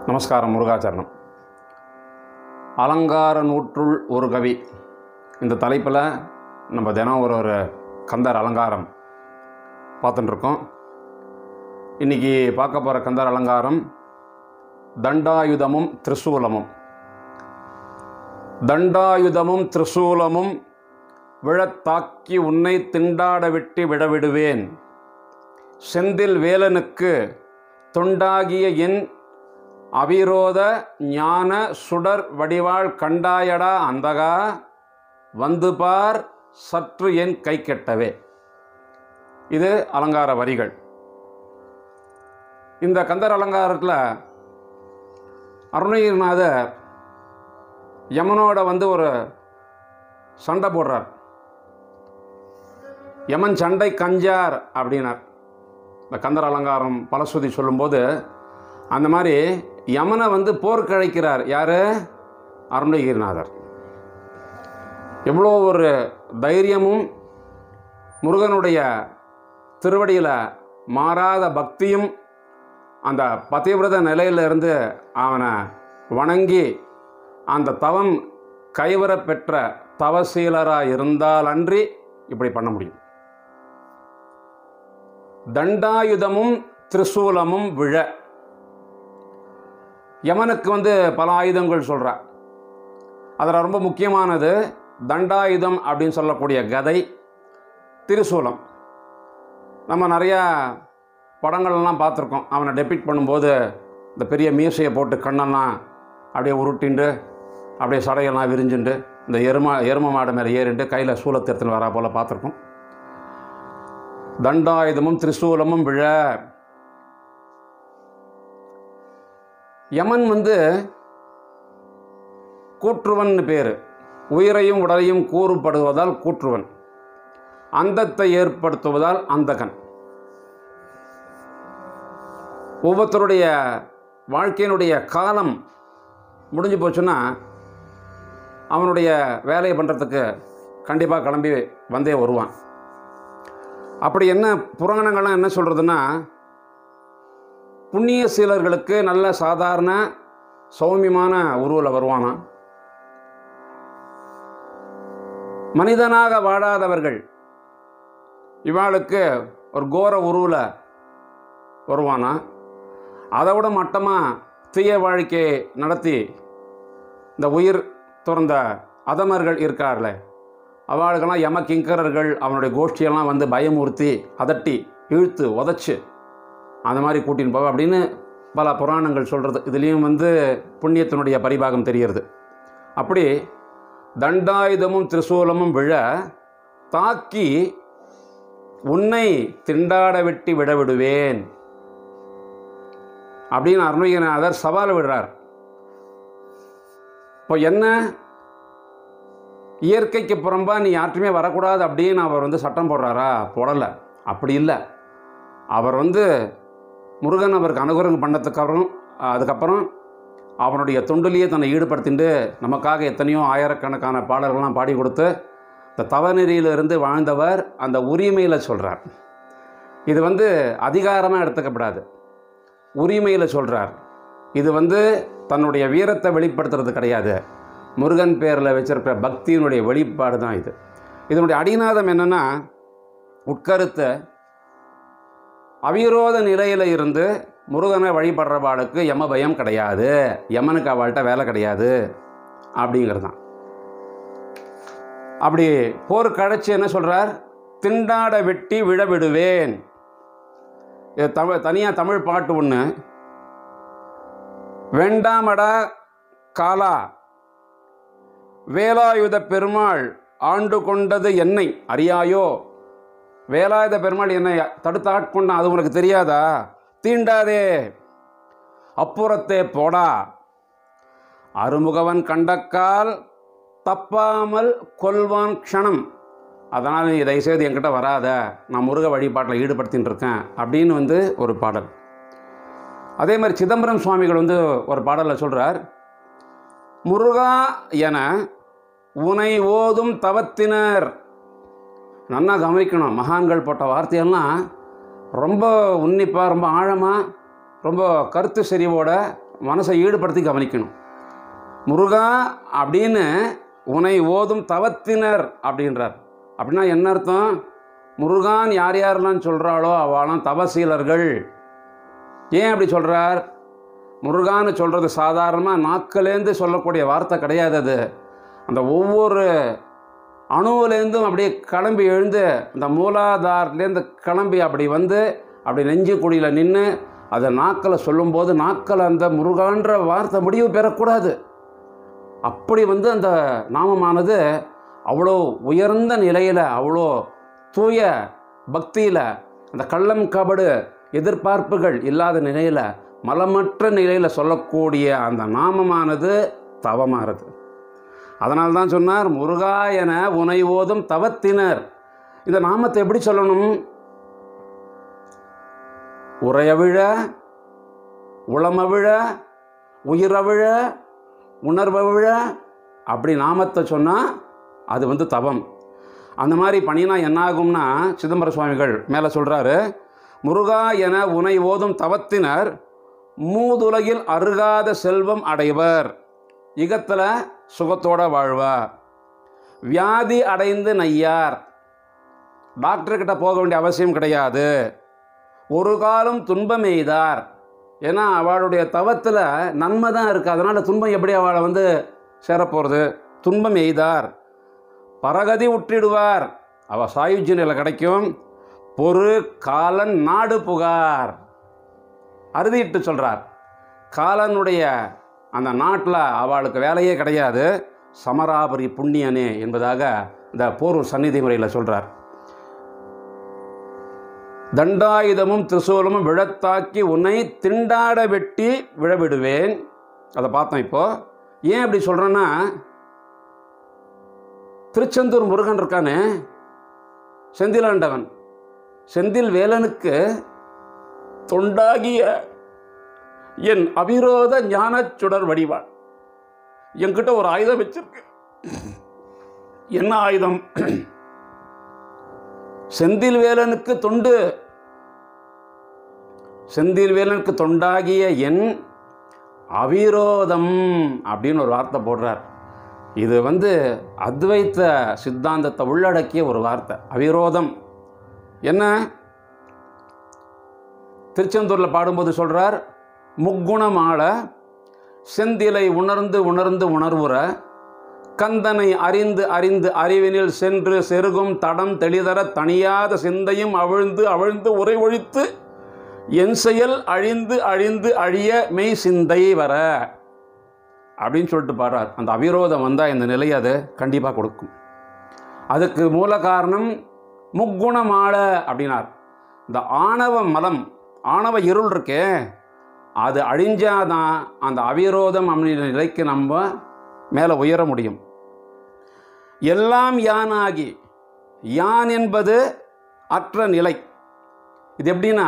நமஸ்காரம் முருகாச்சரணம் அலங்கார நூற்றுள் ஒரு கவி இந்த தலைப்பில் நம்ம தினம் ஒரு ஒரு கந்தர் அலங்காரம் பார்த்துட்டுருக்கோம் இன்றைக்கி பார்க்க போகிற கந்தர் அலங்காரம் தண்டாயுதமும் திரிசூலமும் தண்டாயுதமும் திரிசூலமும் விழத்தாக்கி உன்னை திண்டாட விட்டு விடவிடுவேன் செந்தில் வேலனுக்கு தொண்டாகிய என் அவிரோத ஞான சுடர் வடிவாள் கண்டாயடா அந்தகா வந்து பார் சற்று என் கை கெட்டவே இது அலங்கார வரிகள் இந்த கந்தர் அலங்காரத்தில் அருணகிரிநாதர் யமனோட வந்து ஒரு சண்டை போடுறார் யமன் சண்டை கஞ்சார் அப்படின்னார் இந்த கந்தர் அலங்காரம் பலஸ்ருதி சொல்லும்போது அந்த மாதிரி யமனை வந்து போருக்கு அழைக்கிறார் யார் அருணகிரிநாதர் எவ்வளோ ஒரு தைரியமும் முருகனுடைய திருவடியில் மாறாத பக்தியும் அந்த பதிவிரத நிலையிலிருந்து அவனை வணங்கி அந்த தவம் கைவரப் பெற்ற தவசீலராக இருந்தாலன்றி இப்படி பண்ண முடியும் தண்டாயுதமும் திரிசூலமும் விழ யமனுக்கு வந்து பல ஆயுதங்கள் சொல்கிறா அதில் ரொம்ப முக்கியமானது தண்டாயுதம் அப்படின்னு சொல்லக்கூடிய கதை திரிசூலம் நம்ம நிறையா படங்கள்லாம் பார்த்துருக்கோம் அவனை டெபிட் பண்ணும்போது இந்த பெரிய மீசையை போட்டு கண்ணெல்லாம் அப்படியே உருட்டிண்டு அப்படியே சடையெல்லாம் விரிஞ்சுண்டு இந்த எருமா எரும மாடு மேலே ஏறிண்டு கையில் சூலத்தை எடுத்துன்னு வரா போல் பார்த்துருக்கோம் தண்டாயுதமும் திரிசூலமும் விழ யமன் வந்து கூற்றுவன் பேர் உயிரையும் உடலையும் கூறுபடுவதால் கூற்றுவன் அந்தத்தை ஏற்படுத்துவதால் அந்தகன் ஒவ்வொருத்தருடைய வாழ்க்கையினுடைய காலம் முடிஞ்சு போச்சுன்னா அவனுடைய வேலையை பண்ணுறதுக்கு கண்டிப்பாக கிளம்பி வந்தே வருவான் அப்படி என்ன புராணங்கள்லாம் என்ன சொல்கிறதுன்னா புண்ணிய சீலர்களுக்கு நல்ல சாதாரண சௌமியமான உருவில் வருவானா மனிதனாக வாழாதவர்கள் இவாளுக்கு ஒரு கோர உருவில் வருவானா அதை விட மட்டமாக தீய வாழ்க்கை நடத்தி இந்த உயிர் துறந்த அதமர்கள் இருக்கார்ல அவளுக்கெல்லாம் யம கிங்கரர்கள் அவனுடைய கோஷ்டியெல்லாம் வந்து பயமுறுத்தி அதட்டி இழுத்து உதச்சி அந்த மாதிரி கூட்டின்னு போவ அப்படின்னு பல புராணங்கள் சொல்கிறது இதுலேயும் வந்து புண்ணியத்தினுடைய பரிபாகம் தெரிகிறது அப்படி தண்டாயுதமும் திரிசூலமும் விழ தாக்கி உன்னை திண்டாட வெட்டி விட விடுவேன் அப்படின்னு அருணகிரிநாதர் சவால் விடுறார் இப்போ என்ன இயற்கைக்கு புறம்பா நீ யார்ட்டுமே வரக்கூடாது அப்படின்னு அவர் வந்து சட்டம் போடுறாரா போடலை அப்படி இல்லை அவர் வந்து முருகன் அவருக்கு அனுகிரகம் பண்ணதுக்கப்புறம் அதுக்கப்புறம் அவனுடைய தொண்டிலேயே தன்னை ஈடுபடுத்திட்டு நமக்காக எத்தனையோ ஆயிரக்கணக்கான பாடல்கள்லாம் பாடி கொடுத்து இந்த தவநெறியிலிருந்து வாழ்ந்தவர் அந்த உரிமையில் சொல்கிறார் இது வந்து அதிகாரமாக எடுத்துக்கப்படாது உரிமையில் சொல்கிறார் இது வந்து தன்னுடைய வீரத்தை வெளிப்படுத்துறது கிடையாது முருகன் பேரில் வச்சிருக்கிற பக்தியினுடைய வெளிப்பாடு தான் இது இதனுடைய அடிநாதம் என்னென்னா உட்கருத்தை அவிரோத நிலையில் இருந்து முருகனை வழிபடுறவாளுக்கு யம பயம் கிடையாது யமனுக்கு அவள்கிட்ட வேலை கிடையாது அப்படிங்கிறது தான் அப்படி போர் கழைச்சி என்ன சொல்கிறார் திண்டாட வெட்டி விழ விடுவேன் இது தமிழ் தனியாக தமிழ் பாட்டு ஒன்று வேண்டாமடா காலா வேலாயுத பெருமாள் ஆண்டு கொண்டது என்னை அறியாயோ வேலாயுத பெருமாள் என்னை தடுத்தாட்கொண்டான் அது உனக்கு தெரியாதா தீண்டாதே அப்புறத்தே போடா அருமுகவன் கண்டக்கால் தப்பாமல் கொல்வான் க்ஷணம் அதனால் நீ தயவுசெய்து என்கிட்ட வராத நான் முருக வழிபாட்டில் ஈடுபடுத்தின்னு இருக்கேன் அப்படின்னு வந்து ஒரு பாடல் அதே மாதிரி சிதம்பரம் சுவாமிகள் வந்து ஒரு பாடலில் சொல்கிறார் முருகா என உனை ஓதும் தவத்தினர் நல்லா கவனிக்கணும் மகான்கள் போட்ட வார்த்தையெல்லாம் ரொம்ப உன்னிப்பாக ரொம்ப ஆழமாக ரொம்ப கருத்து செறிவோட மனசை ஈடுபடுத்தி கவனிக்கணும் முருகா அப்படின்னு உனை ஓதும் தவத்தினர் அப்படின்றார் அப்படின்னா என்ன அர்த்தம் முருகான் யார் யாரெல்லாம் சொல்கிறாளோ அவளாம் தவசீலர்கள் ஏன் அப்படி சொல்கிறார் முருகான்னு சொல்கிறது சாதாரணமாக நாக்கிலேருந்து சொல்லக்கூடிய வார்த்தை கிடையாது அது அந்த ஒவ்வொரு அணுவிலேருந்தும் அப்படியே கிளம்பி எழுந்து அந்த மூலாதாரத்துலேருந்து கிளம்பி அப்படி வந்து அப்படி நெஞ்சு குழியில் நின்று அதை நாக்கில் சொல்லும்போது நாக்கில் அந்த முருகான்ற வார்த்தை முடிவு பெறக்கூடாது அப்படி வந்து அந்த நாமமானது அவ்வளோ உயர்ந்த நிலையில் அவ்வளோ தூய பக்தியில் அந்த கள்ளம் கபடு எதிர்பார்ப்புகள் இல்லாத நிலையில் மலமற்ற நிலையில் சொல்லக்கூடிய அந்த நாமமானது தவமானது அதனால தான் சொன்னார் முருகா என உனை ஓதும் தவத்தினர் இந்த நாமத்தை எப்படி சொல்லணும் உரையவிழ உளமவிழ உயிரவிழ உணர்வவிழ அப்படி நாமத்தை சொன்னால் அது வந்து தவம் அந்த மாதிரி பண்ணினா என்ன ஆகும்னா சிதம்பர சுவாமிகள் மேலே சொல்கிறாரு முருகா என உனை ஓதும் தவத்தினர் மூதுலகில் அருகாத செல்வம் அடைவர் இகத்தில் சுகத்தோட வாழ்வார் வியாதி அடைந்து நையார் டாக்டர்கிட்ட போக வேண்டிய அவசியம் கிடையாது ஒரு காலம் துன்பம் எய்தார் ஏன்னா அவளுடைய தவத்தில் நன்மை தான் இருக்குது அதனால் துன்பம் எப்படி அவளை வந்து சேரப்போகிறது துன்பம் எய்தார் பரகதி உற்றிடுவார் அவள் சாயுஜ்ய நிலை கிடைக்கும் பொறு காலன் நாடு புகார் அறுதிட்டு சொல்கிறார் காலனுடைய அந்த நாட்டில் அவளுக்கு வேலையே கிடையாது சமராபரி புண்ணியனே என்பதாக இந்த போரூர் சந்நிதி முறையில் சொல்கிறார் தண்டாயுதமும் திரிசூலமும் விழத்தாக்கி உன்னை திண்டாட வெட்டி விழவிடுவேன் அதை பார்த்தோம் இப்போ ஏன் அப்படி சொல்கிறேன்னா திருச்செந்தூர் முருகன் இருக்கானே செந்திலாண்டவன் செந்தில் வேலனுக்கு தொண்டாகிய என் அவிரோத ஞானச் சுடர் வடிவாள் என்கிட்ட ஒரு ஆயுதம் வச்சிருக்கு என்ன ஆயுதம் செந்தில் வேலனுக்கு தொண்டு செந்தில் வேலனுக்கு தொண்டாகிய என் அவிரோதம் அப்படின்னு ஒரு வார்த்தை போடுறார் இது வந்து அத்வைத்த சித்தாந்தத்தை உள்ளடக்கிய ஒரு வார்த்தை அவிரோதம் என்ன திருச்செந்தூரில் பாடும்போது சொல்கிறார் முக்குணமாள செந்திலை உணர்ந்து உணர்ந்து உணர்வுற கந்தனை அறிந்து அறிந்து அறிவினில் சென்று செருகும் தடம் தெளிதர தணியாத சிந்தையும் அவிழ்ந்து அவிழ்ந்து உரை ஒழித்து என் செயல் அழிந்து அழிந்து அழிய மெய் சிந்தை வர அப்படின்னு சொல்லிட்டு பாடுறார் அந்த அவிரோதம் வந்தால் இந்த நிலையை அது கண்டிப்பாக கொடுக்கும் அதுக்கு மூல காரணம் முக்குணமாள அப்படின்னார் இந்த ஆணவ மலம் ஆணவ இருள் இருக்கே அது அழிஞ்சாதான் அந்த அவிரோதம் அப்படின்ற நிலைக்கு நம்ம மேலே உயர முடியும் எல்லாம் யானாகி யான் என்பது அற்ற நிலை இது எப்படின்னா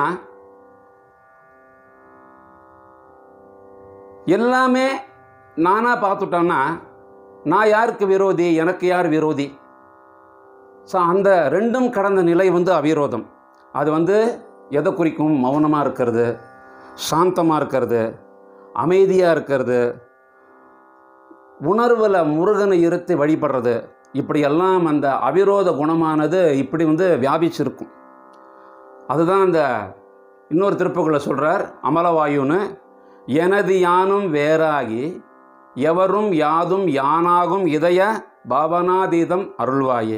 எல்லாமே நானாக பார்த்துட்டோன்னா நான் யாருக்கு விரோதி எனக்கு யார் விரோதி ஸோ அந்த ரெண்டும் கடந்த நிலை வந்து அவிரோதம் அது வந்து எதை குறிக்கும் மௌனமாக இருக்கிறது சாந்தமாக இருக்கிறது அமைதியாக இருக்கிறது உணர்வில் முருகனை இருத்தி வழிபடுறது இப்படியெல்லாம் அந்த அவிரோத குணமானது இப்படி வந்து வியாபிச்சிருக்கும் அதுதான் அந்த இன்னொரு திருப்புகளை சொல்கிறார் அமலவாயுன்னு எனது யானும் வேறாகி எவரும் யாதும் யானாகும் இதய பாவனாதீதம் அருள்வாயே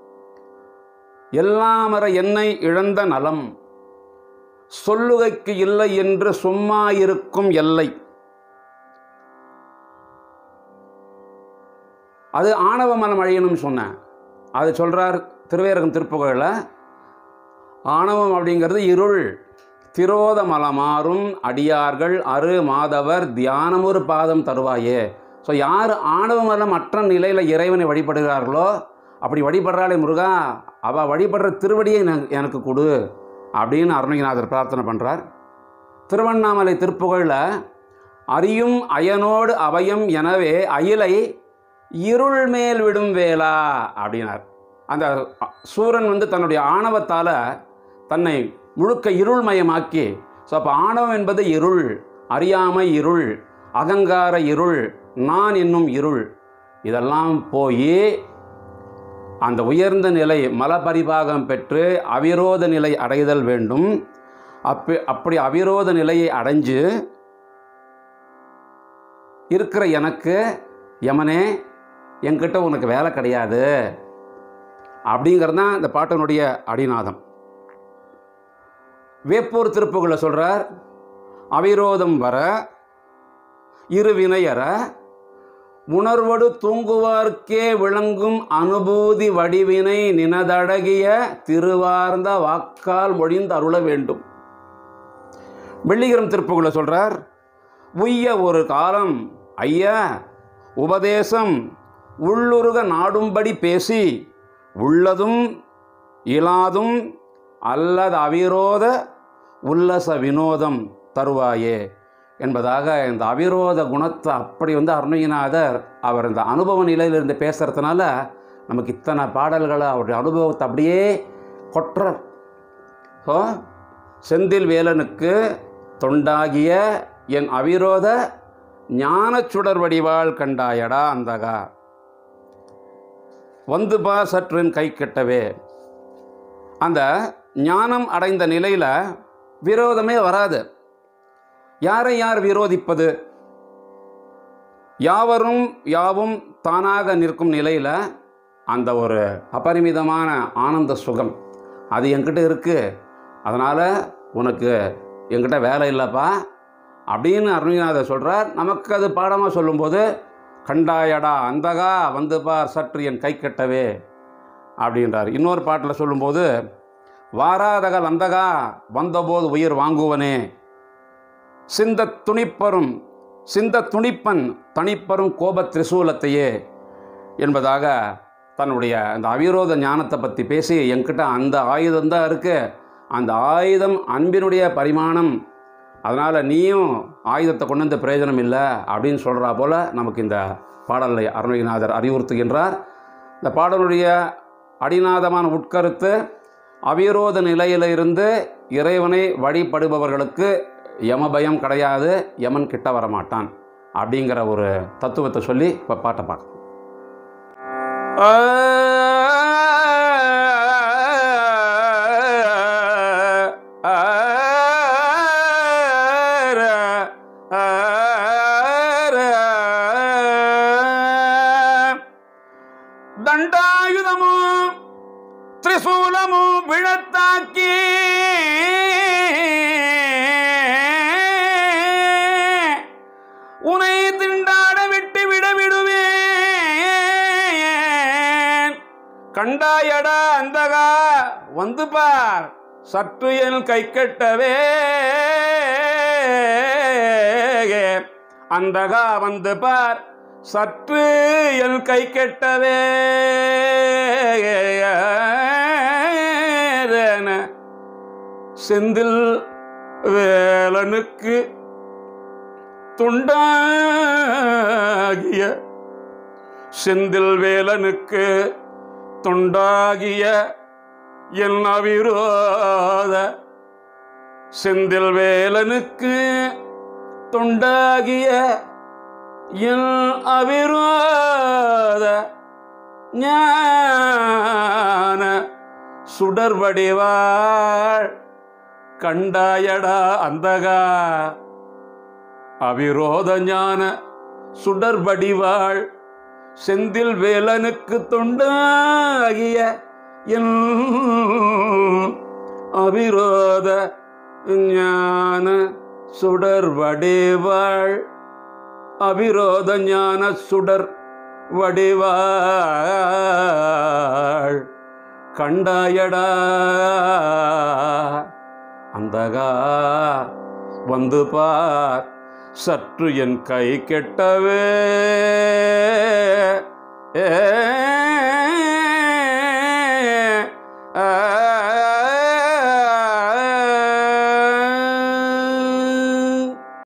எல்லாமற என்னை இழந்த நலம் சொல்லுகைக்கு இல்லை என்று சும்மா இருக்கும் எல்லை அது ஆணவ மனம் அழியணும்னு சொன்னேன் அது சொல்கிறார் திருவேரகம் திருப்புகழில் ஆணவம் அப்படிங்கிறது இருள் திரோத மலமாறும் அடியார்கள் அரு மாதவர் தியானமொரு பாதம் தருவாயே ஸோ யார் ஆணவ மலம் அற்ற நிலையில் இறைவனை வழிபடுகிறார்களோ அப்படி வழிபடுறாளே முருகா அவள் வழிபடுற திருவடியை எனக்கு- எனக்கு கொடு அப்படின்னு அருணகிநாதர் பிரார்த்தனை பண்ணுறார் திருவண்ணாமலை திருப்புகழில் அறியும் அயனோடு அபயம் எனவே அயிலை இருள் மேல் விடும் வேளா அப்படின்னார் அந்த சூரன் வந்து தன்னுடைய ஆணவத்தால் தன்னை முழுக்க இருள்மயமாக்கி ஸோ அப்போ ஆணவம் என்பது இருள் அறியாமை இருள் அகங்கார இருள் நான் என்னும் இருள் இதெல்லாம் போய் அந்த உயர்ந்த நிலை மலபரிபாகம் பெற்று அவிரோத நிலை அடைதல் வேண்டும் அப்படி அப்படி அவிரோத நிலையை அடைஞ்சு இருக்கிற எனக்கு யமனே என்கிட்ட உனக்கு வேலை கிடையாது அப்படிங்கிறது தான் இந்த பாட்டினுடைய அடிநாதம் வேப்பூர் திருப்புகளை சொல்கிறார் அவிரோதம் வர இருவினையற உணர்வடு தூங்குவார்க்கே விளங்கும் அனுபூதி வடிவினை நினதழகிய திருவார்ந்த வாக்கால் மொழிந்து அருள வேண்டும் வெள்ளிகரம் திருப்புகளை சொல்கிறார் உய்ய ஒரு காலம் ஐயா உபதேசம் உள்ளுருக நாடும்படி பேசி உள்ளதும் இலாதும் அல்லது அவிரோத உல்லச வினோதம் தருவாயே என்பதாக இந்த அவிரோத குணத்தை அப்படி வந்து அருணகிநாதர் அவர் இந்த அனுபவ நிலையிலிருந்து பேசுகிறதுனால நமக்கு இத்தனை பாடல்களை அவருடைய அனுபவத்தை அப்படியே கொட்டுறார் ஸோ செந்தில் வேலனுக்கு தொண்டாகிய என் அவிரோத ஞானச் சுடர் வடிவாள் கண்டாயடா அந்தகா வந்து பா சற்றுன் கை கெட்டவே அந்த ஞானம் அடைந்த நிலையில் விரோதமே வராது யாரை யார் விரோதிப்பது யாவரும் யாவும் தானாக நிற்கும் நிலையில் அந்த ஒரு அபரிமிதமான ஆனந்த சுகம் அது என்கிட்ட இருக்குது அதனால் உனக்கு என்கிட்ட வேலை இல்லைப்பா அப்படின்னு அருணகிநாதர் சொல்கிறார் நமக்கு அது பாடமாக சொல்லும்போது கண்டாயடா அந்தகா வந்து பார் சற்று என் கை கட்டவே அப்படின்றார் இன்னொரு பாட்டில் சொல்லும்போது வாராதகல் அந்தகா வந்தபோது உயிர் வாங்குவனே சிந்த துணிப்பரும் சிந்த துணிப்பன் தனிப்பரும் கோப திரிசூலத்தையே என்பதாக தன்னுடைய அந்த அவிரோத ஞானத்தை பற்றி பேசி என்கிட்ட அந்த ஆயுதம் தான் இருக்குது அந்த ஆயுதம் அன்பினுடைய பரிமாணம் அதனால் நீயும் ஆயுதத்தை கொண்டு வந்த பிரயோஜனம் இல்லை அப்படின்னு சொல்கிறா போல் நமக்கு இந்த பாடலை அருணகிரிநாதர் அறிவுறுத்துகின்றார் இந்த பாடலுடைய அடிநாதமான உட்கருத்து அவிரோத நிலையிலிருந்து இறைவனை வழிபடுபவர்களுக்கு யமபயம் கிடையாது யமன் கிட்ட வரமாட்டான் அப்படிங்கிற ஒரு தத்துவத்தை சொல்லி இப்போ பாட்டை பார்க்கலாம் ದಂಡಾಯುಧಮು ತ್ರಿಶೂಲಮು ಬಿಳತ್ತಾಕಿ உனை திண்டாட விட்டு விட விடுவேன் கண்டாயடா அந்தகா வந்து பார் சற்று என் கை கட்டவே அந்தகா வந்து பார் சற்று என் கை கெட்டவே செந்தில் வேலனுக்கு துண்டாகிய செந்தில் வேலனுக்கு துண்டாகிய என் அவிரோத செந்தில் வேலனுக்கு துண்டாகிய என் அவிரோத ஞான சுடர்வடிவாள் கண்டாயடா அந்தகா அவிரோத ஞான சுடர்வடிவாள் செந்தில் வேலனுக்கு தொண்டாகிய என் அவிரோத ஞான சுடர்வடிவாள் அவிரோத ஞான சுடர் வடிவாள் கண்டாயடா அந்தகா வந்து பார் சற்று என் கை கெட்டவே ஏ